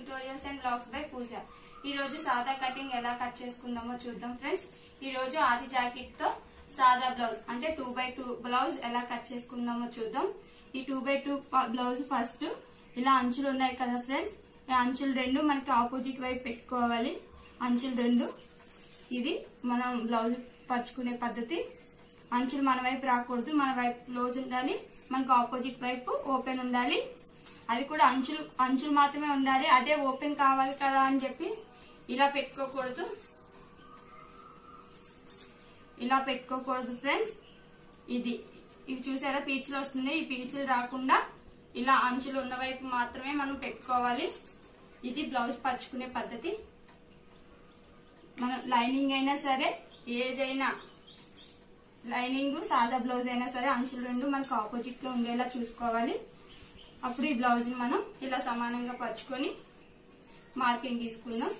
tutorials and blogs by Pooja ఈ రోజు సాదా కటింగ్ ఎలా కట్ చేసుకుందామో చూద్దాం ఫ్రెండ్స్ ఈ రోజు ఆది జాకెట్ తో సాదా బ్లౌజ్ అంటే టూ బై టూ బ్లౌజ్ ఎలా కట్ చేసుకుందామో చూద్దాం ఈ two by two blouse first ఇలా అంచులు ఉన్నాయి కదా ఫ్రెండ్స్ ఈ అంచులు రెండు మనకి ఆపోజిట్ వైపు పెట్టుకోవాలి అంచులు రెండు ఇది మనం బ్లౌజ్ పరుచుకునే పద్ధతి అంచులు మన వైపు రాకూడదు మన వైపు క్లోజ్ ఉండాలి మనకు ఆపోజిట్ వైపు ఓపెన్ ఉండాలి అది కూడా అంచులు అంచులు మాత్రమే ఉండాలి అదే ఓపెన్ కావాలి కదా అని చెప్పి ఇలా పెట్టుకోకూడదు ఇలా పెట్టుకోకూడదు ఫ్రెండ్స్ ఇది ఇవి చూసారా పీచులు వస్తుంది ఈ పీచులు రాకుండా ఇలా అంచులు ఉన్న వైపు మాత్రమే మనం పెట్టుకోవాలి ఇది బ్లౌజ్ పరుచుకునే పద్ధతి మనం లైనింగ్ అయినా సరే ఏదైనా లైనింగ్ సాదా బ్లౌజ్ అయినా సరే అంచులు రెండు మనకు ఆపోజిట్ లో ఉండేలా చూసుకోవాలి అప్పుడు ఈ బ్లౌజ్ ని మనం ఇలా సమానంగా పరుచుకొని మార్కింగ్ తీసుకుందాం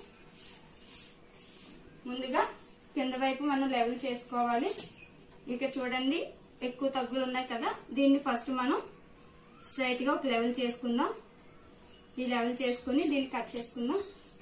ముందుగా కింద వైపు మనం లెవెల్ చేసుకోవాలి ఇక చూడండి ఎక్కువ తగ్గులు ఉన్నాయి కదా దీన్ని ఫస్ట్ మనం స్ట్రైట్ గా ఒక లెవెల్ చేసుకుందాం ఈ లెవెల్ చేసుకుని దీన్ని కట్ చేసుకుందాం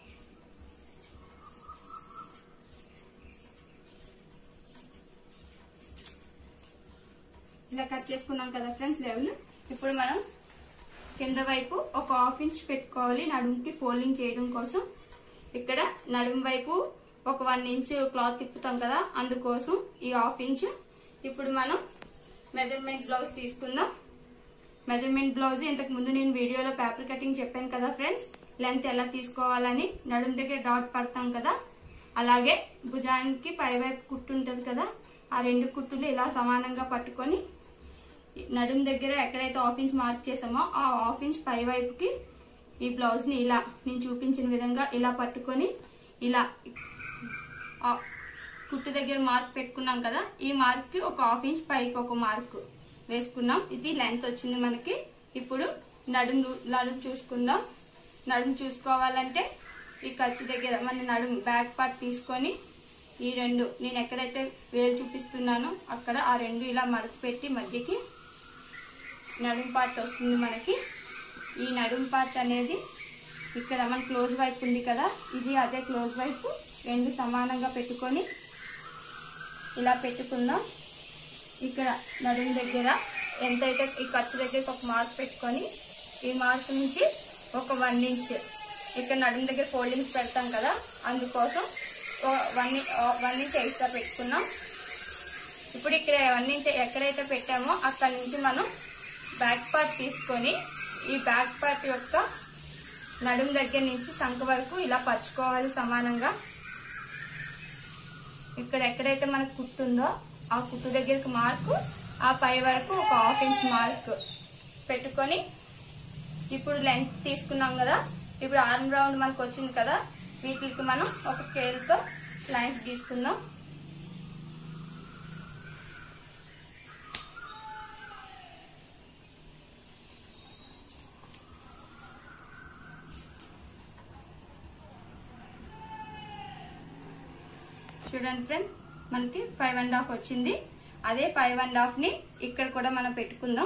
ఇలా కట్ చేసుకున్నాం కదా ఫ్రెండ్స్ లెవెల్ ఇప్పుడు మనం కింద వైపు ఒక హాఫ్ ఇంచ్ పెట్టుకోవాలి నడుముకి ఫోల్డింగ్ చేయడం కోసం ఇక్కడ నడుము వైపు ఒక వన్ ఇంచ్ క్లాత్ తిప్పుతాం కదా అందుకోసం ఈ హాఫ్ ఇంచ్ ఇప్పుడు మనం మెజర్మెంట్ బ్లౌజ్ తీసుకుందాం మెజర్మెంట్ బ్లౌజ్ ఇంతకు ముందు నేను వీడియోలో పేపర్ కటింగ్ చెప్పాను కదా ఫ్రెండ్స్ లెంత్ ఎలా తీసుకోవాలని నడుము దగ్గర డాట్ పడతాం కదా అలాగే భుజానికి పై వైపు కుట్టు ఉంటుంది కదా ఆ రెండు కుట్టులు ఇలా సమానంగా పట్టుకొని నడుము దగ్గర ఎక్కడైతే హాఫ్ ఇంచ్ మార్క్ చేసామో ఆ హాఫ్ ఇంచ్ పై వైపుకి ఈ బ్లౌజ్ ని ఇలా నేను చూపించిన విధంగా ఇలా పట్టుకొని ఇలా ఆ కుట్టు దగ్గర మార్క్ పెట్టుకున్నాం కదా ఈ మార్క్ కి ఒక హాఫ్ ఇంచ్ పైకి ఒక మార్క్ వేసుకున్నాం ఇది లెంత్ వచ్చింది మనకి ఇప్పుడు నడుము నడుము చూసుకుందాం నడుము చూసుకోవాలంటే ఈ ఖర్చు దగ్గర మన నడుము బ్యాక్ పార్ట్ తీసుకొని ఈ రెండు నేను ఎక్కడైతే వేలు చూపిస్తున్నానో అక్కడ ఆ రెండు ఇలా మడత పెట్టి మధ్యకి నడుం పార్ట్ వస్తుంది మనకి ఈ నడుం పార్ట్ అనేది ఇక్కడ మన క్లోజ్ వైపు ఉంది కదా ఇది అదే క్లోజ్ వైపు రెండు సమానంగా పెట్టుకొని ఇలా పెట్టుకుందాం ఇక్కడ నడుం దగ్గర ఎంతైతే ఈ ఖర్చు దగ్గర ఒక మార్క్ పెట్టుకొని ఈ మార్క్ నుంచి ఒక వన్ ఇంచ్ ఇక్కడ నడుం దగ్గర ఫోల్డింగ్స్ పెడతాం కదా అందుకోసం వన్ వన్ ఇంచ్ ఎక్స్ట్రా పెట్టుకున్నాం ఇప్పుడు ఇక్కడ వన్ ఇంచ్ ఎక్కడైతే పెట్టామో అక్కడ నుంచి మనం బ్యాక్ పార్ట్ తీసుకొని ఈ బ్యాక్ పార్ట్ యొక్క నడుం దగ్గర నుంచి సంఖ వరకు ఇలా పరుచుకోవాలి సమానంగా ఇక్కడ ఎక్కడైతే మనకు కుట్టుందో ఆ కుట్టు దగ్గరికి మార్కు ఆ పై వరకు ఒక హాఫ్ ఇంచ్ మార్క్ పెట్టుకొని ఇప్పుడు లెంత్ తీసుకున్నాం కదా ఇప్పుడు ఆర్మ్ రౌండ్ మనకు వచ్చింది కదా వీటికి మనం ఒక స్కేల్తో లైన్స్ గీసుకుందాం చూడండి ఫ్రెండ్ మనకి ఫైవ్ అండ్ హాఫ్ వచ్చింది అదే ఫైవ్ అండ్ హాఫ్ ని ఇక్కడ కూడా మనం పెట్టుకుందాం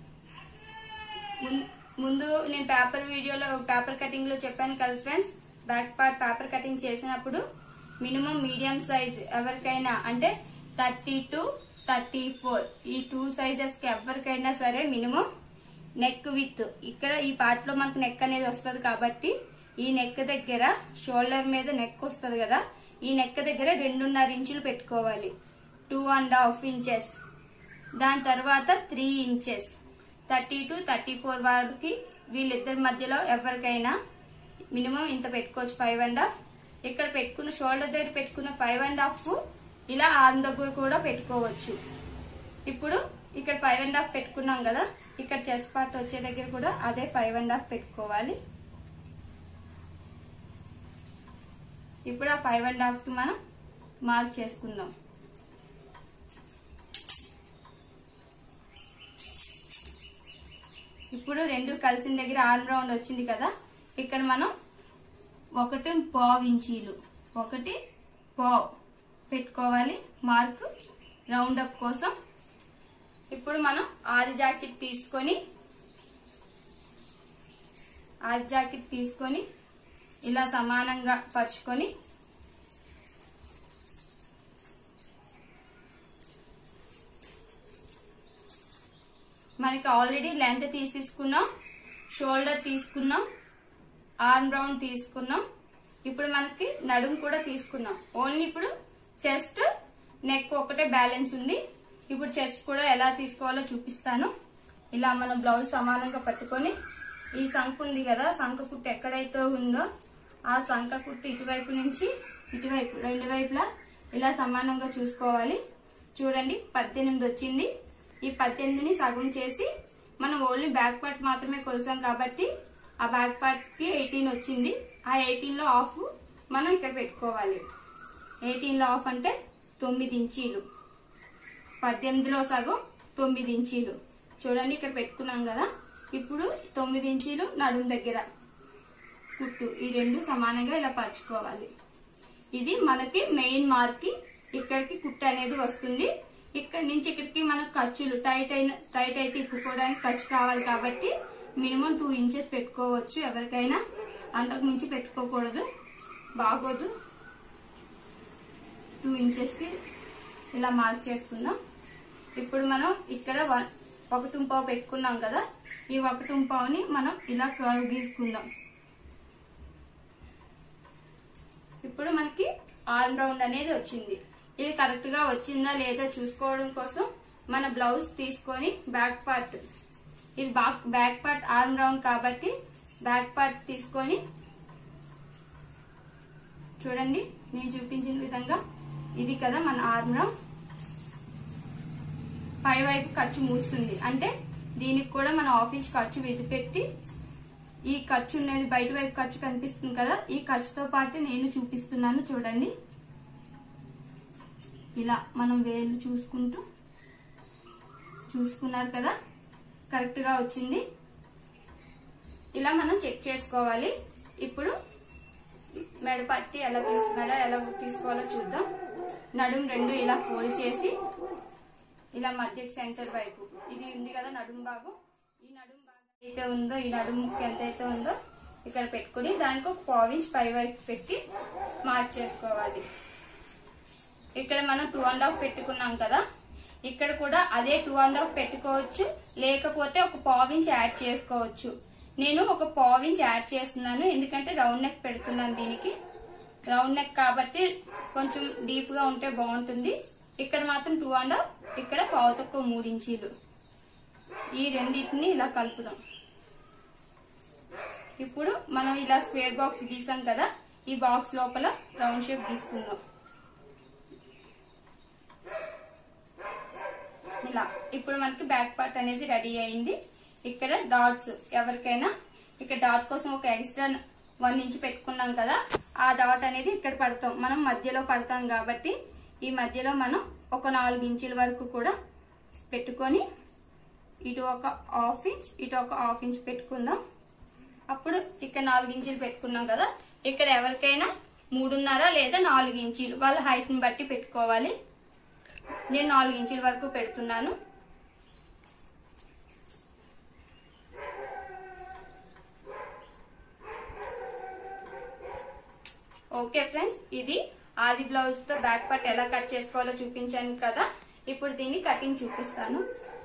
ముం- ముందు నేను పేపర్ వీడియోలో పేపర్ కటింగ్ లో చెప్పాను కదా friends back part paper cutting చేసినప్పుడు మినిమం మీడియం సైజ్ ఎవరికైనా అంటే థర్టీ టు థర్టీ ఫోర్ ఈ టూ సైజెస్ కి ఎవరికైనా సరే మినిమం నెక్ విత్ ఇక్కడ ఈ పార్ట్ లో మనకు నెక్ అనేది వస్తుంది కాబట్టి ఈ నెక్ దగ్గర షోల్డర్ మీద నెక్ వస్తుంది కదా ఈ నెక్ దగ్గర రెండున్నర ఇంచులు పెట్టుకోవాలి టూ అండ్ హాఫ్ ఇంచెస్ దాని తర్వాత three inches thirty two thirty four వరకు వీళ్ళిద్దరి మధ్యలో ఎవరికైనా మినిమం ఇంత పెట్టుకోవచ్చు ఫైవ్ అండ్ హాఫ్ ఇక్కడ పెట్టుకున్న షోల్డర్ దగ్గర పెట్టుకున్న ఫైవ్ అండ్ హాఫ్ ఇలా ఆర్మ్ దగ్గర కూడా పెట్టుకోవచ్చు ఇప్పుడు ఇక్కడ ఫైవ్ అండ్ హాఫ్ పెట్టుకున్నాం కదా ఇక్కడ చెస్ట్ పార్ట్ వచ్చే దగ్గర కూడా అదే ఫైవ్ అండ్ హాఫ్ పెట్టుకోవాలి ఇప్పుడు ఆ ఫైవ్ అండ్ హాఫ్ కి మనం మార్క్ చేసుకుందాం ఇప్పుడు రెండు కలిసిన దగ్గర ఆర్మ్ రౌండ్ వచ్చింది కదా ఇక్కడ మనం ఒకటి పావు ఇంచీలు ఒకటి పావు పెట్టుకోవాలి మార్క్ రౌండ్ అప్ కోసం ఇప్పుడు మనం ఆది జాకెట్ తీసుకొని ఆది జాకెట్ తీసుకొని ఇలా సమానంగా పరుచుకొని మనకి ఆల్రెడీ లెంత్ తీసేసుకున్నాం షోల్డర్ తీసుకున్నాం ఆర్మ్ రౌండ్ తీసుకున్నాం ఇప్పుడు మనకి నడుము కూడా తీసుకున్నాం ఓన్లీ ఇప్పుడు చెస్ట్ నెక్ ఒకటే బ్యాలెన్స్ ఉంది ఇప్పుడు చెస్ట్ కూడా ఎలా తీసుకోవాలో చూపిస్తాను ఇలా మనం బ్లౌజ్ సమానంగా పట్టుకొని ఈ సంఖ ఉంది కదా సంఖ కుట్టు ఎక్కడైతే ఉందో ఆ సంఖ కుట్టు ఇటువైపు నుంచి ఇటువైపు రెండు వైపులా ఇలా సమానంగా చూసుకోవాలి చూడండి పద్దెనిమిది వచ్చింది ఈ పద్దెనిమిదిని సగం చేసి మనం ఓన్లీ బ్యాక్ పార్ట్ మాత్రమే కొలిసాం కాబట్టి ఆ బ్యాక్ పార్ట్ కి ఎయిటీన్ వచ్చింది ఆ ఎయిటీన్ లో ఆఫ్ మనం ఇక్కడ పెట్టుకోవాలి ఎయిటీన్ లో ఆఫ్ అంటే తొమ్మిది ఇంచీలు పద్దెనిమిదిలో సగం తొమ్మిది ఇంచీలు చూడండి ఇక్కడ పెట్టుకున్నాం కదా ఇప్పుడు తొమ్మిది ఇంచీలు నడుము దగ్గర కుట్టు ఈ రెండు సమానంగా ఇలా పరుచుకోవాలి ఇది మనకి మెయిన్ మార్క్ ఇక్కడికి కుట్టు అనేది వస్తుంది ఇక్కడ నుంచి ఇక్కడికి మనకు ఖర్చులు టైట్ అయిన టైట్ అయితే ఇప్పుకోవడానికి ఖర్చు కావాలి కాబట్టి మినిమం టూ ఇంచెస్ పెట్టుకోవచ్చు ఎవరికైనా అంతకు మించి పెట్టుకోకూడదు బాగోదు టూ ఇంచెస్ కి ఇలా మార్క్ చేసుకుందాం ఇప్పుడు మనం ఇక్కడ వన్ ఒక టుంపావు పెట్టుకున్నాం కదా ఈ ఒక టుంపావుని మనం ఇలా కర్వ్ గీసుకుందాం ఇప్పుడు మనకి ఆర్మ్ రౌండ్ అనేది వచ్చింది ఇది కరెక్ట్ గా వచ్చిందా లేదా చూసుకోవడం కోసం మన బ్లౌజ్ తీసుకొని బ్యాక్ పార్ట్ ఇది back back part arm round కాబట్టి బ్యాక్ పార్ట్ తీసుకొని చూడండి నేను చూపించిన విధంగా ఇది కదా మన ఆర్మ్ రౌండ్ పై వైపు ఖర్చు మూస్తుంది అంటే దీనికి కూడా మనం హాఫ్ ఇంచ్ ఖర్చు పెట్టి ఈ ఖర్చు ఉన్నది బయట వైపు ఖర్చు కనిపిస్తుంది కదా ఈ ఖర్చుతో పాటు నేను చూపిస్తున్నాను చూడండి ఇలా మనం వేలు చూసుకుంటూ చూసుకున్నారు కదా కరెక్ట్ గా వచ్చింది ఇలా మనం చెక్ చేసుకోవాలి ఇప్పుడు మెడ పట్టి ఎలా తీసు మెడ ఎలా తీసుకోవాలో చూద్దాం నడుం రెండు ఇలా ఫోల్డ్ చేసి ఇలా మధ్యకి సెంటర్ వైపు ఇది ఉంది కదా నడుం భాగం ఈ నడుం భాగం అయితే ఉందో ఈ నడుము ఎంత అయితే ఉందో ఇక్కడ పెట్టుకుని దానికి ఒక పావించ్ పై వైపు పెట్టి మార్క్ చేసుకోవాలి ఇక్కడ మనం టూ అండ్ హాఫ్ పెట్టుకున్నాం కదా ఇక్కడ కూడా అదే టూ అండ్ హాఫ్ పెట్టుకోవచ్చు లేకపోతే ఒక పావించ్ యాడ్ చేసుకోవచ్చు నేను ఒక పావించ్ యాడ్ చేస్తున్నాను ఎందుకంటే రౌండ్ నెక్ పెడుతున్నాను దీనికి రౌండ్ నెక్ కాబట్టి కొంచెం డీప్ గా ఉంటే బాగుంటుంది ఇక్కడ మాత్రం టూ అండ్ హాఫ్ ఇక్కడ పావు తక్కువ మూడు ఇంచీలు ఈ రెండింటిని ఇలా కలుపుదాం ఇప్పుడు మనం ఇలా స్క్వేర్ బాక్స్ గీసాం కదా ఈ బాక్స్ లోపల రౌండ్ షేప్ తీసుకుందాం ఇలా ఇప్పుడు మనకి బ్యాక్ పార్ట్ అనేది రెడీ అయింది ఇక్కడ డాట్స్ ఎవరికైనా ఇక్కడ డాట్ కోసం ఒక ఎక్స్ట్రా వన్ ఇంచ్ పెట్టుకున్నాం కదా ఆ డాట్ అనేది ఇక్కడ పడతాం మనం మధ్యలో పడతాం కాబట్టి ఈ మధ్యలో మనం ఒక నాలుగు ఇంచుల వరకు కూడా పెట్టుకొని ఇటు ఒక హాఫ్ ఇంచ్ ఇటు ఒక హాఫ్ ఇంచ్ పెట్టుకుందాం అప్పుడు ఇక్కడ నాలుగు ఇంచులు పెట్టుకున్నాం కదా ఇక్కడ ఎవరికైనా మూడున్నర లేదా నాలుగు ఇంచీలు వాళ్ళ హైట్ ని బట్టి పెట్టుకోవాలి నేను నాలుగు ఇంచుల వరకు పెడుతున్నాను ఓకే ఫ్రెండ్స్ ఇది ఆది బ్లౌజ్ తో బ్యాక్ పార్ట్ ఎలా కట్ చేసుకోవాలో చూపించాను కదా ఇప్పుడు దీన్ని కటింగ్ చూపిస్తాను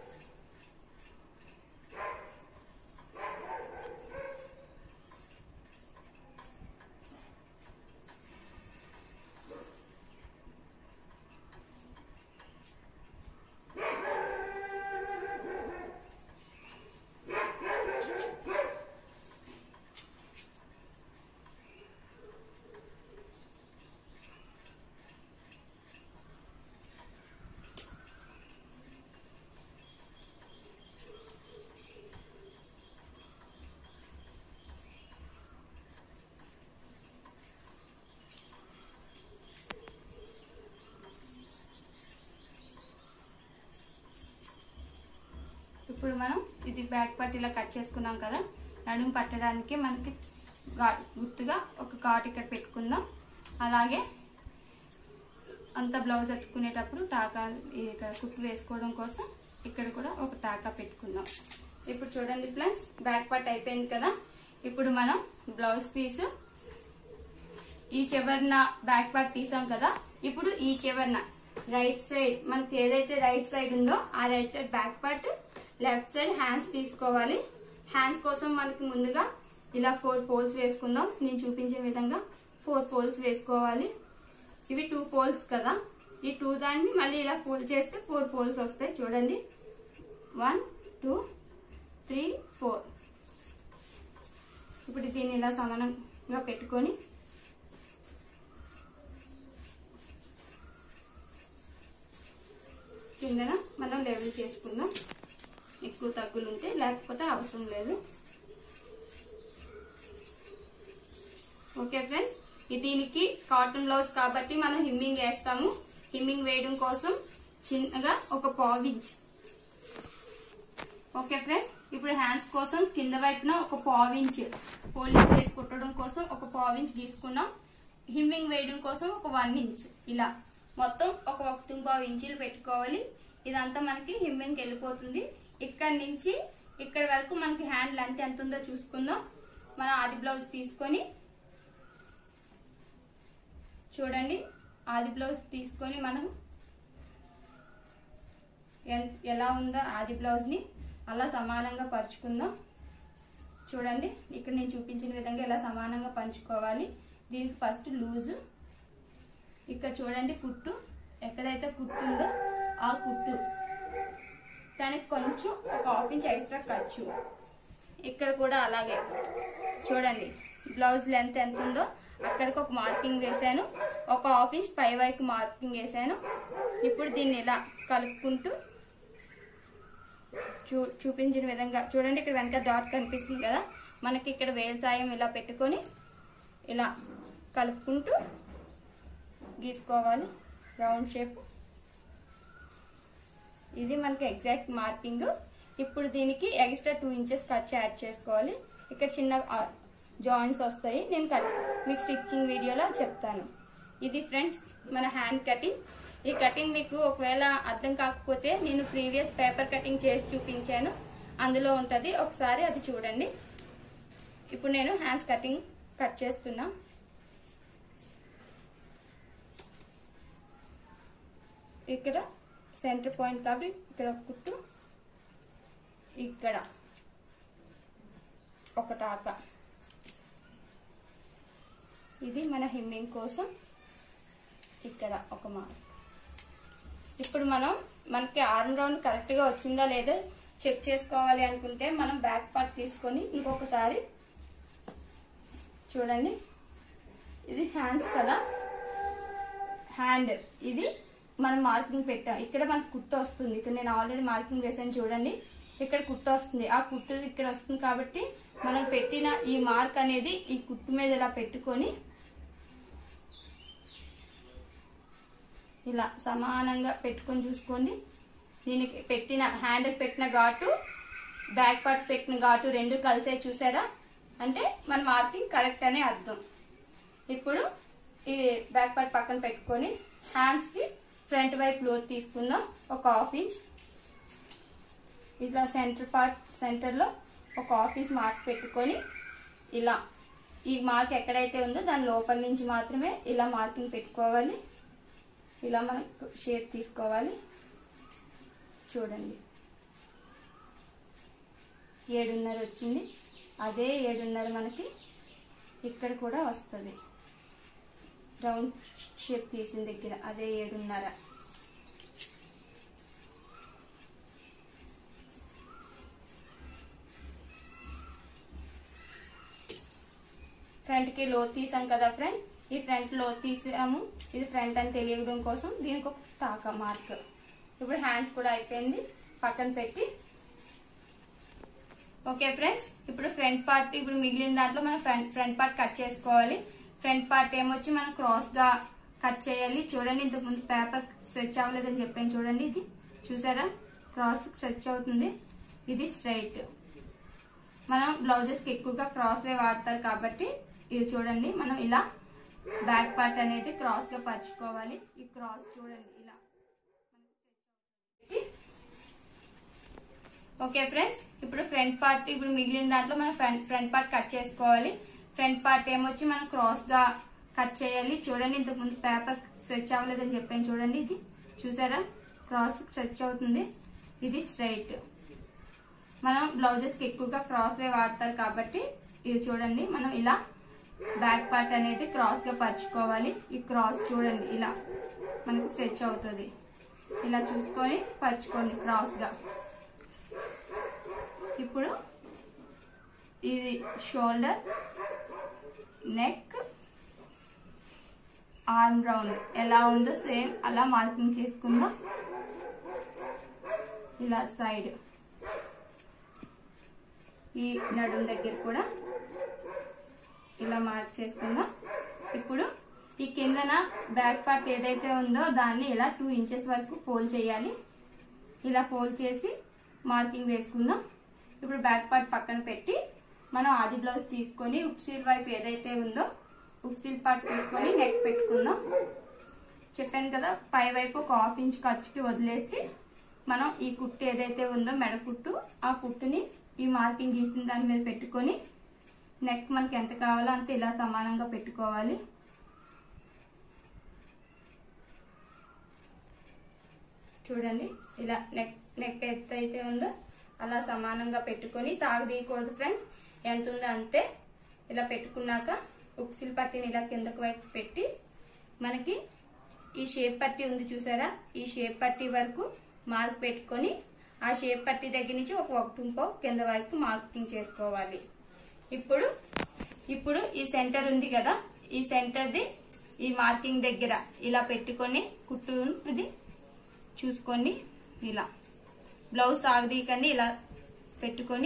ఇప్పుడు మనం ఇది బ్యాక్ పార్ట్ ఇలా కట్ చేసుకున్నాం కదా నడుము పట్టడానికి మనకి గా- గుర్తుగా ఒక ఘాట్ ఇక్కడ పెట్టుకుందాం అలాగే అంత బ్లౌజ్ ఎత్తుకునేటప్పుడు టాకా ఇక్కడ కుట్టు వేసుకోవడం కోసం ఇక్కడ కూడా ఒక టాకా పెట్టుకుందాం ఇప్పుడు చూడండి ఫ్రెండ్స్ బ్యాక్ పార్ట్ అయిపోయింది కదా ఇప్పుడు మనం బ్లౌజ్ పీస్ ఈ చివరన బ్యాక్ పార్ట్ తీసాం కదా ఇప్పుడు ఈ చివరన రైట్ సైడ్ మనకి ఏదైతే రైట్ సైడ్ ఉందో ఆ right side back part left side hands తీసుకోవాలి హ్యాండ్స్ కోసం మనకి ముందుగా ఇలా ఫోర్ ఫోల్డ్స్ వేసుకుందాం నేను చూపించే విధంగా ఫోర్ ఫోల్డ్స్ వేసుకోవాలి ఇవి టూ ఫోల్డ్స్ కదా ఈ టూ దాన్ని మళ్ళీ ఇలా ఫోల్డ్ చేస్తే ఫోర్ ఫోల్డ్స్ వస్తాయి చూడండి వన్ టూ త్రీ ఫోర్ ఇప్పుడు దీన్ని ఇలా సమానంగా పెట్టుకొని కిందన మనం లెవెల్ చేసుకుందాం ఎక్కువ తగ్గులు ఉంటే లేకపోతే అవసరం లేదు ఓకే ఫ్రెండ్స్ దీనికి కాటన్ బ్లౌజ్ కాబట్టి మనం హిమ్మింగ్ వేస్తాము హిమ్మింగ్ వేయడం కోసం చిన్నగా ఒక పావించ్ ఓకే ఫ్రెండ్స్ ఇప్పుడు హ్యాండ్స్ కోసం కింద వైపున ఒక పావించ్ ఫోల్డింగ్ చేసి కుట్టడం కోసం ఒక పావించ్ గీసుకున్నాం హిమ్మింగ్ వేయడం కోసం ఒక వన్ ఇంచ్ ఇలా మొత్తం ఒక ఒకటి పావు ఇంచులు పెట్టుకోవాలి ఇదంతా మనకి హిమ్మింగ్ వెళ్ళిపోతుంది ఇక్కడ నుంచి ఇక్కడ వరకు మనకి హ్యాండ్ లెంత్ ఎంత ఉందో చూసుకుందాం మన ఆది బ్లౌజ్ తీసుకొని చూడండి ఆది బ్లౌజ్ తీసుకొని మనం ఎన్- ఎలా ఉందో ఆది బ్లౌజ్ని అలా సమానంగా పరుచుకుందాం చూడండి ఇక్కడ నేను చూపించిన విధంగా ఇలా సమానంగా పంచుకోవాలి దీనికి ఫస్ట్ లూజ్ ఇక్కడ చూడండి కుట్టు ఎక్కడైతే కుట్టు ఉందో ఆ కుట్టు దానికి కొంచెం ఒక హాఫ్ ఇంచ్ ఎక్స్ట్రా ఖర్చు ఇక్కడ కూడా అలాగే చూడండి బ్లౌజ్ లెంత్ ఎంత ఉందో అక్కడికి ఒక మార్కింగ్ వేసాను ఒక హాఫ్ ఇంచ్ పై వైపు మార్కింగ్ వేసాను ఇప్పుడు దీన్ని ఇలా కలుపుకుంటూ చూ చూపించిన విధంగా చూడండి ఇక్కడ వెనక డాట్ కనిపిస్తుంది కదా మనకి ఇక్కడ వేలు సాయం ఇలా పెట్టుకొని ఇలా కలుపుకుంటూ గీసుకోవాలి రౌండ్ షేప్ ఇది మనకి ఎగ్జాక్ట్ మార్కింగ్ ఇప్పుడు దీనికి ఎక్స్ట్రా టూ ఇంచెస్ ఖర్చు యాడ్ చేసుకోవాలి ఇక్కడ చిన్న జాయింట్స్ వస్తాయి నేను కట్ మీకు స్టిచ్చింగ్ వీడియోలో చెప్తాను ఇది ఫ్రెండ్స్ మన హ్యాండ్ కటింగ్ ఈ కటింగ్ మీకు ఒకవేళ అర్థం కాకపోతే నేను ప్రీవియస్ పేపర్ కటింగ్ చేసి చూపించాను అందులో ఉంటుంది ఒకసారి అది చూడండి ఇప్పుడు నేను హ్యాండ్స్ కటింగ్ కట్ చేస్తున్నా ఇక్కడ సెంటర్ పాయింట్ కాబట్టి ఇక్కడ ఒక కుట్టు ఇక్కడ ఒక టాక ఇది మన హెమ్మింగ్ కోసం ఇక్కడ ఒక మార్క్ ఇప్పుడు మనం మనకి ఆర్మ్ రౌండ్ కరెక్ట్గా వచ్చిందా లేదా చెక్ చేసుకోవాలి అనుకుంటే మనం బ్యాక్ పార్ట్ తీసుకొని ఇంకొకసారి చూడండి ఇది హ్యాండ్స్ కదా హ్యాండ్ ఇది మనం మార్కింగ్ పెట్టాం ఇక్కడ మనకు కుట్టు వస్తుంది ఇక్కడ నేను ఆల్రెడీ మార్కింగ్ వేసాను చూడండి ఇక్కడ కుట్టు వస్తుంది ఆ కుట్టు ఇక్కడ వస్తుంది కాబట్టి మనం పెట్టిన ఈ మార్క్ అనేది ఈ కుట్టు మీద ఇలా పెట్టుకొని ఇలా సమానంగా పెట్టుకొని చూసుకోండి దీనికి పెట్టిన హ్యాండ్ పెట్టిన ఘాటు బ్యాక్ పార్ట్ పెట్టిన ఘాటు రెండు కలిసే చూసారా అంటే మన మార్కింగ్ కరెక్ట్ అనే అర్థం ఇప్పుడు ఈ బ్యాక్ పార్ట్ పక్కన పెట్టుకొని హ్యాండ్స్ కి ఫ్రంట్ వైపు లోతు తీసుకుందాం ఒక హాఫ్ ఇంచ్ ఇలా సెంటర్ పార్ట్ సెంటర్ లో ఒక హాఫ్ ఇంచ్ మార్క్ పెట్టుకొని ఇలా ఈ మార్క్ ఎక్కడైతే ఉందో దాని లోపల నుంచి మాత్రమే ఇలా మార్కింగ్ పెట్టుకోవాలి ఇలా మనం షేప్ తీసుకోవాలి చూడండి ఏడున్నర వచ్చింది అదే ఏడున్నర మనకి ఇక్కడ కూడా వస్తుంది రౌండ్ షేప్ తీసిన దగ్గర అదే ఏడున్నర ఫ్రంట్ కి లో తీసాం కదా ఫ్రెండ్ ఈ ఫ్రంట్ లో తీసాము ఇది ఫ్రంట్ అని తెలియడం కోసం దీనికి ఒక టాకా మార్క్ ఇప్పుడు హ్యాండ్స్ కూడా అయిపోయింది పక్కన పెట్టి ఓకే ఫ్రెండ్స్ ఇప్పుడు ఫ్రంట్ పార్ట్ ఇప్పుడు మిగిలిన దాంట్లో మనం ఫ్రంట్ ఫ్రంట్ పార్ట్ కట్ చేసుకోవాలి ఫ్రంట్ పార్ట్ ఏమొచ్చి మనం క్రాస్ గా కట్ చేయాలి చూడండి ఇంతకు ముందు పేపర్ స్ట్రెచ్ అవ్వలేదని చెప్పాను చూడండి ఇది చూసారా క్రాస్ స్ట్రెచ్ అవుతుంది ఇది స్ట్రైట్ మనం బ్లౌజెస్ కి ఎక్కువగా క్రాస్ వే వాడతారు కాబట్టి ఇది చూడండి మనం ఇలా బ్యాక్ పార్ట్ అనేది క్రాస్ గా పరుచుకోవాలి ఈ క్రాస్ చూడండి ఇలా ఓకే ఫ్రెండ్స్ ఇప్పుడు ఫ్రంట్ పార్ట్ ఇప్పుడు మిగిలిన దాంట్లో మనం ఫ్రంట్ ఫ్రంట్ పార్ట్ కట్ చేసుకోవాలి ఫ్రంట్ పార్ట్ ఏమొచ్చి మనం క్రాస్ గా కట్ చేయాలి చూడండి ఇంతకు ముందు పేపర్ స్ట్రెచ్ అవ్వలేదని చెప్పాను చూడండి ఇది చూసారా క్రాస్ స్ట్రెచ్ అవుతుంది ఇది స్ట్రైట్ మనం బ్లౌజెస్ కి ఎక్కువగా క్రాస్ వే వాడతారు కాబట్టి ఇది చూడండి మనం ఇలా బ్యాక్ పార్ట్ అనేది క్రాస్ గా పరుచుకోవాలి ఈ క్రాస్ చూడండి ఇలా మనకి స్ట్రెచ్ అవుతుంది ఇలా చూసుకొని పరుచుకోండి క్రాస్ గా ఇప్పుడు ఇది షోల్డర్ నెక్ ఆర్మ్ రౌండ్ ఎలా ఉందో సేమ్ అలా మార్కింగ్ చేసుకుందాం ఇలా సైడ్ ఈ నడుం దగ్గర కూడా ఇలా మార్క్ చేసుకుందాం ఇప్పుడు ఈ కిందన బ్యాక్ పార్ట్ ఏదైతే ఉందో దాన్ని ఇలా టూ ఇంచెస్ వరకు ఫోల్డ్ చేయాలి ఇలా ఫోల్డ్ చేసి మార్కింగ్ వేసుకుందాం ఇప్పుడు బ్యాక్ పార్ట్ పక్కన పెట్టి మనం ఆది బ్లౌజ్ తీసుకొని ఉక్సీల్ వైపు ఏదైతే ఉందో ఉక్సీల్ పార్ట్ తీసుకొని నెక్ పెట్టుకుందాం చెప్పాను కదా పై వైపు ఒక హాఫ్ ఇంచ్ ఖర్చుకి వదిలేసి మనం ఈ కుట్టు ఏదైతే ఉందో మెడ కుట్టు ఆ కుట్టుని ఈ మార్కింగ్ గీసిన దాని మీద పెట్టుకొని నెక్ మనకి ఎంత కావాలో అంత ఇలా సమానంగా పెట్టుకోవాలి చూడండి ఇలా నెక్ నెక్ ఎంత అయితే ఉందో అలా సమానంగా పెట్టుకొని సాగు తీయకూడదు ఫ్రెండ్స్ ఎంత ఉందో అంతే ఇలా పెట్టుకున్నాక ఉక్సిల్ పట్టిని ఇలా కిందకు వైపు పెట్టి మనకి ఈ షేప్ పట్టి ఉంది చూసారా ఈ షేప్ పట్టి వరకు మార్క్ పెట్టుకొని ఆ షేప్ పట్టి దగ్గర నుంచి ఒక ఒకటి పావు కింద వైపు మార్కింగ్ చేసుకోవాలి ఇప్పుడు ఇప్పుడు ఈ సెంటర్ ఉంది కదా ఈ సెంటర్ది ఈ మార్కింగ్ దగ్గర ఇలా పెట్టుకొని కుట్టు ఇది చూసుకోండి ఇలా బ్లౌజ్ సాగదీకండి ఇలా పెట్టుకొని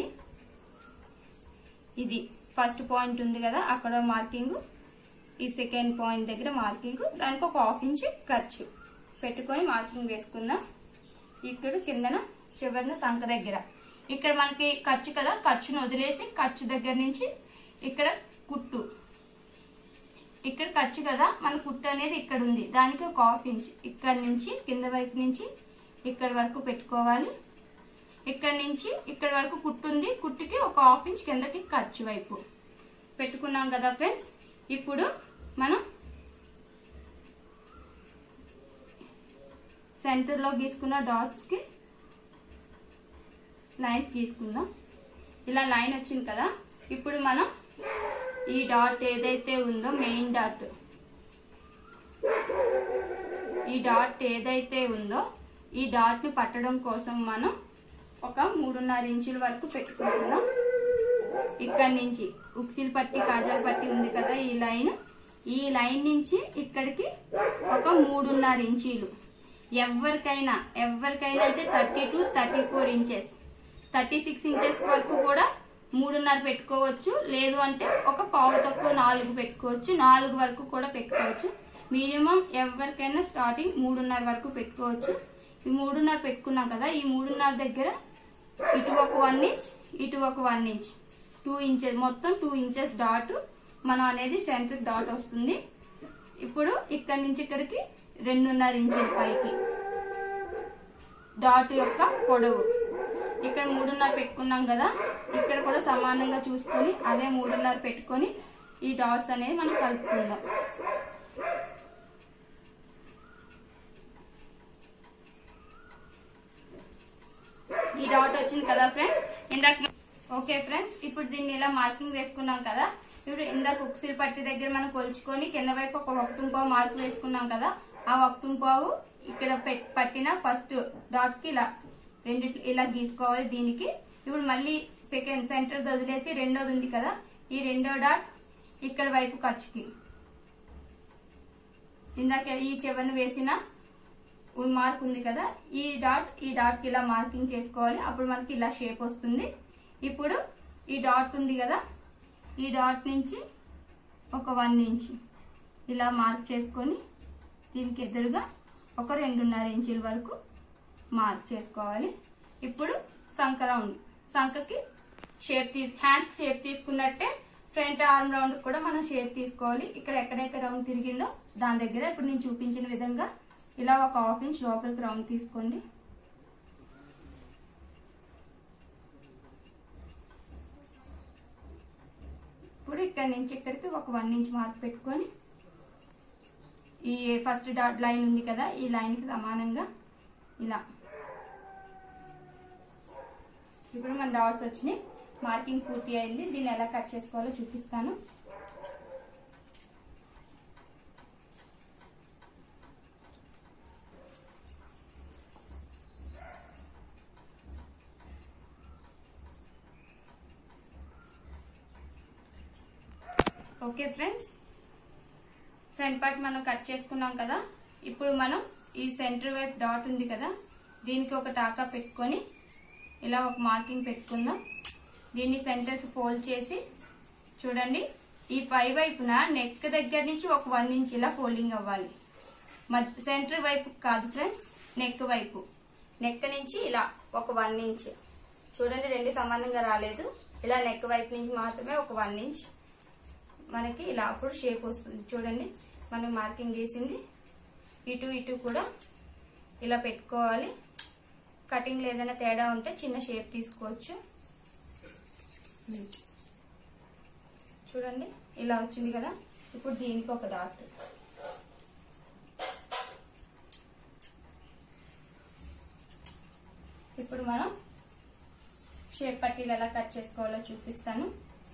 ఇది ఫస్ట్ పాయింట్ ఉంది కదా అక్కడ మార్కింగ్ ఈ సెకండ్ పాయింట్ దగ్గర మార్కింగ్ దానికి ఒక హాఫ్ ఇంచ్ ఖర్చు పెట్టుకొని మార్కింగ్ వేసుకుందాం ఇక్కడ కిందన చివరిన సంఖ దగ్గర ఇక్కడ మనకి ఖర్చు కదా ఖర్చును వదిలేసి ఖర్చు దగ్గర నుంచి ఇక్కడ కుట్టు ఇక్కడ ఖర్చు కదా మన కుట్టు అనేది ఇక్కడ ఉంది దానికి ఒక హాఫ్ ఇంచ్ ఇక్కడ నుంచి కింద వైపు నుంచి ఇక్కడ వరకు పెట్టుకోవాలి ఇక్కడ నుంచి ఇక్కడ వరకు కుట్టు ఉంది కుట్టుకి ఒక హాఫ్ ఇంచ్ కిందకి ఖర్చు వైపు పెట్టుకున్నాం కదా ఫ్రెండ్స్ ఇప్పుడు మనం సెంటర్ లో గీసుకున్న డాట్స్ కి లైన్స్ గీసుకుందాం ఇలా లైన్ వచ్చింది కదా ఇప్పుడు మనం ఈ డాట్ ఏదైతే ఉందో మెయిన్ డాట్ ఈ డాట్ ఏదైతే ఉందో ఈ డాట్ ని పట్టడం కోసం మనం ఒక మూడున్నర ఇంచుల వరకు పెట్టుకుంటున్నాం ఇక్కడ నుంచి ఉక్సిల్ పట్టి కాజాల పట్టి ఉంది కదా ఈ లైన్ ఈ లైన్ నుంచి ఇక్కడికి ఒక మూడున్నర ఇంచీలు ఎవరికైనా ఎవరికైనా అయితే thirty two thirty four inches thirty six inches వరకు కూడా మూడున్నర పెట్టుకోవచ్చు లేదు అంటే ఒక పావు తక్కువ నాలుగు పెట్టుకోవచ్చు నాలుగు వరకు కూడా పెట్టుకోవచ్చు మినిమం ఎవరికైనా స్టార్టింగ్ మూడున్నర వరకు పెట్టుకోవచ్చు ఈ మూడున్నర పెట్టుకున్నాం కదా ఈ మూడున్నర దగ్గర ఇటు ఒక వన్ ఇంచ్ ఇటు ఒక వన్ ఇంచ్ టూ ఇంచెస్ మొత్తం టూ ఇంచెస్ డాట్ మనం అనేది సెంటర్ డాట్ వస్తుంది ఇప్పుడు ఇక్కడ నుంచి ఇక్కడికి రెండున్నర ఇంచుల పైకి డాట్ యొక్క పొడవు ఇక్కడ మూడున్నర పెట్టుకున్నాం కదా ఇక్కడ కూడా సమానంగా చూసుకొని అదే మూడున్నర పెట్టుకొని ఈ డాట్స్ అనేది మనం కలుపుకుందాం ఈ డాట్ వచ్చింది కదా ఫ్రెండ్స్ ఇందాక ఓకే ఫ్రెండ్స్ ఇప్పుడు దీన్ని ఇలా మార్కింగ్ వేసుకున్నాం కదా ఇప్పుడు ఇందాక ఉక్సిల్ పట్టి దగ్గర మనం కొలుచుకొని కింద వైపు ఒక ఒకటి పావు మార్క్ వేసుకున్నాం కదా ఆ ఒకటి పావు ఇక్కడ పెట్- పట్టిన ఫస్ట్ డాట్ కి ఇలా రెండు ఇలా గీసుకోవాలి దీనికి ఇప్పుడు మళ్ళీ సెకండ్ సెంటర్ వదిలేసి రెండోది ఉంది కదా ఈ రెండో డాట్ ఇక్కడ వైపు ఖర్చుకి ఇందాక ఈ చివరిని వేసిన ఈ మార్క్ ఉంది కదా ఈ డాట్ ఈ డాట్ కి ఇలా మార్కింగ్ చేసుకోవాలి అప్పుడు మనకి ఇలా షేప్ వస్తుంది ఇప్పుడు ఈ డాట్ ఉంది కదా ఈ డాట్ నుంచి ఒక వన్ ఇంచ్ ఇలా మార్క్ చేసుకొని దీనికి ఎదురుగా ఒక రెండున్నర ఇంచుల వరకు మార్క్ చేసుకోవాలి ఇప్పుడు సంక రౌండ్ సంకకి షేప్ తీసు హ్యాండ్స్ షేప్ తీసుకున్నట్టే ఫ్రంట్ ఆర్మ్ రౌండ్ కూడా మనం షేప్ తీసుకోవాలి ఇక్కడ ఎక్కడైతే రౌండ్ తిరిగిందో దాని దగ్గర ఇప్పుడు నేను చూపించిన విధంగా ఇలా ఒక హాఫ్ ఇంచ్ లోపలికి రౌండ్ తీసుకోండి ఇప్పుడు ఇక్కడ నుంచి ఇక్కడికి ఒక వన్ ఇంచ్ మార్క్ పెట్టుకొని ఈ ఫస్ట్ డాట్ లైన్ ఉంది కదా ఈ లైన్ కి సమానంగా ఇలా ఇప్పుడు మన డాట్స్ వచ్చినాయి మార్కింగ్ పూర్తి అయింది దీన్ని ఎలా కట్ చేసుకోవాలో చూపిస్తాను ఓకే ఫ్రెండ్స్ ఫ్రంట్ పార్ట్ మనం కట్ చేసుకున్నాం కదా ఇప్పుడు మనం ఈ సెంటర్ వైపు డాట్ ఉంది కదా దీనికి ఒక టాకా పెట్టుకొని ఇలా ఒక మార్కింగ్ పెట్టుకుందాం దీన్ని సెంటర్కి ఫోల్డ్ చేసి చూడండి ఈ పై వైపున నెక్ దగ్గర నుంచి ఒక వన్ ఇంచ్ ఇలా ఫోల్డింగ్ అవ్వాలి సెంటర్ వైపు కాదు ఫ్రెండ్స్ నెక్ వైపు నెక్ నుంచి ఇలా ఒక వన్ ఇంచ్ చూడండి రెండు సమానంగా రాలేదు ఇలా నెక్ వైపు నుంచి మాత్రమే ఒక వన్ ఇంచ్ మనకి ఇలా అప్పుడు షేప్ వస్తుంది చూడండి మనం మార్కింగ్ గీసింది ఇటు ఇటు కూడా ఇలా పెట్టుకోవాలి కటింగ్ ఏదైనా తేడా ఉంటే చిన్న షేప్ తీసుకోవచ్చు చూడండి ఇలా వచ్చింది కదా ఇప్పుడు దీనికి ఒక డాట్ ఇప్పుడు మనం షేప్ పట్టీలు ఎలా కట్ చేసుకోవాలో చూపిస్తాను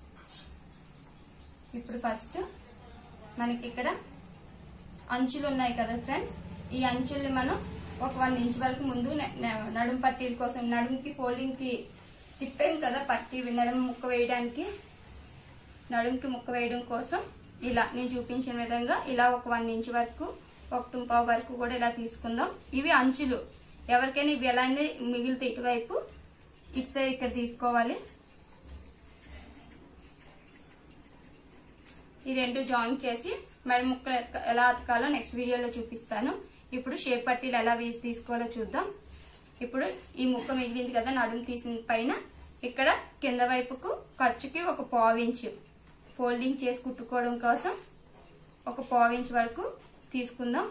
ఇప్పుడు ఫస్ట్ మనకి ఇక్కడ అంచులు ఉన్నాయి కదా ఫ్రెండ్స్ ఈ అంచుల్ని మనం ఒక వన్ ఇంచ్ వరకు ముందు న- న- నడుం పట్టీల కోసం నడుముకి ఫోల్డింగ్ కి తిప్పాం కదా పట్టీ నడుము ముక్క వేయడానికి నడుముకి ముక్క వేయడం కోసం ఇలా నేను చూపించిన విధంగా ఇలా ఒక వన్ ఇంచ్ వరకు ఒక టుంపావు వరకు కూడా ఇలా తీసుకుందాం ఇవి అంచులు ఎవరికైనా ఇవి ఎలానే మిగిలితే ఇటువైపు ఇటు సైడ్ ఇక్కడ తీసుకోవాలి ఈ రెండు జాయిన్ చేసి మెడ ముక్కలు ఎతక- ఎలా అతకాలో నెక్స్ట్ వీడియోలో చూపిస్తాను ఇప్పుడు షేప్ పట్టీలు ఎలా వేసి తీసుకోవాలో చూద్దాం ఇప్పుడు ఈ ముక్క మిగిలింది కదా నడుము తీసిన పైన ఇక్కడ కింద వైపుకు ఖర్చుకి ఒక పావించు ఫోల్డింగ్ చేసి కుట్టుకోవడం కోసం ఒక పావించ్ వరకు తీసుకుందాం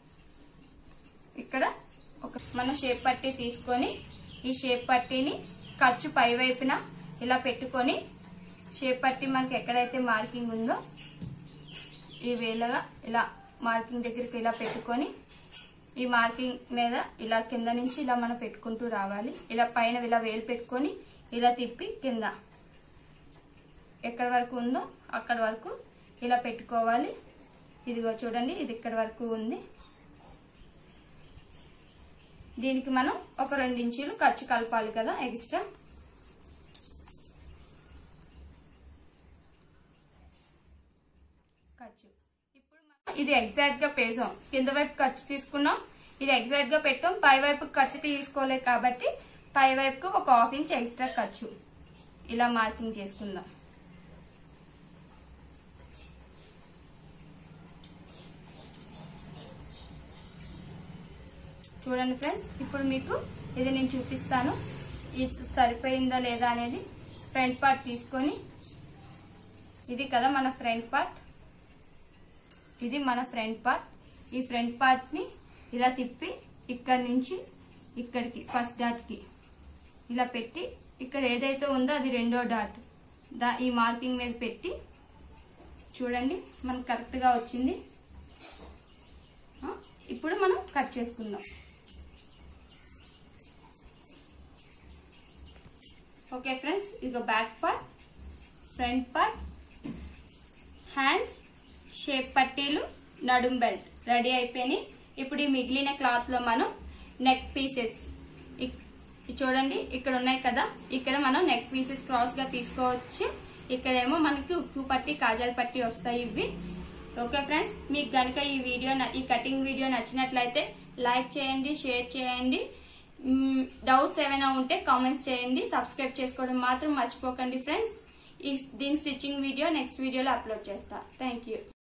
ఇక్కడ ఒక మనం షేప్ పట్టీ తీసుకొని ఈ షేప్ పట్టీని ఖర్చు పై వైపున ఇలా పెట్టుకొని షేప్ పట్టీ మనకి ఎక్కడైతే మార్కింగ్ ఉందో ఈ వేలగా ఇలా మార్కింగ్ దగ్గరికి ఇలా పెట్టుకొని ఈ మార్కింగ్ మీద ఇలా కింద నుంచి ఇలా మనం పెట్టుకుంటూ రావాలి ఇలా పైన ఇలా వేలు పెట్టుకొని ఇలా తిప్పి కింద ఎక్కడ వరకు ఉందో అక్కడ వరకు ఇలా పెట్టుకోవాలి ఇదిగో చూడండి ఇది ఇక్కడ వరకు ఉంది దీనికి మనం ఒక రెండు ఇంచులు ఖర్చు కలపాలి కదా ఎక్స్ట్రా ఖర్చు ఇప్పుడు మనం ఇది ఎగ్జాక్ట్ గా పేసాం కింద వైపు ఖర్చు తీసుకున్నాం ఇది ఎగ్జాక్ట్ గా పెట్టాం పై వైపు ఖర్చు తీసుకోలేదు కాబట్టి పై వైపుకు ఒక హాఫ్ ఇంచ్ ఎక్స్ట్రా ఖర్చు ఇలా మార్కింగ్ చేసుకుందాం చూడండి ఫ్రెండ్స్ ఇప్పుడు మీకు ఇది నేను చూపిస్తాను ఇది సరిపోయిందా లేదా అనేది ఫ్రంట్ పార్ట్ తీసుకొని ఇది కదా మన ఫ్రంట్ పార్ట్ ఇది మన ఫ్రంట్ పార్ట్ ఈ ఫ్రంట్ పార్ట్ ని ఇలా తిప్పి ఇక్కడి నుంచి ఇక్కడికి ఫస్ట్ డాట్ కి ఇలా పెట్టి ఇక్కడ ఏదైతే ఉందో అది రెండో డాట్ దా ఈ మార్కింగ్ మీద పెట్టి చూడండి మనకు కరెక్ట్ గా వచ్చింది ఆ, ఇప్పుడు మనం కట్ చేసుకుందాం ఓకే ఫ్రెండ్స్ ఇది back part front part hands shape పట్టీలు నడుం బెల్ట్ రెడీ అయిపోయినాయి ఇప్పుడు ఈ మిగిలిన క్లాత్ లో మనం నెక్ పీసెస్ చూడండి ఇక్కడ ఉన్నాయి కదా ఇక్కడ మనం నెక్ పీసెస్ క్రాస్ గా తీసుకోవచ్చు ఇక్కడేమో మనకి ఉక్కు పట్టి కాజల్ పట్టి వస్తాయి ఇవి ఓకే ఫ్రెండ్స్ మీకు గనుక ఈ వీడియో న- ఈ కటింగ్ వీడియో నచ్చినట్లయితే లైక్ చేయండి షేర్ చేయండి డౌట్స్ ఏమైనా ఉంటే కామెంట్స్ చేయండి సబ్స్క్రైబ్ చేసుకోవడం మాత్రం మర్చిపోకండి ఫ్రెండ్స్ ఈ దీని స్టిచ్చింగ్ వీడియో నెక్స్ట్ వీడియోలో అప్లోడ్ చేస్తా థ్యాంక్ యూ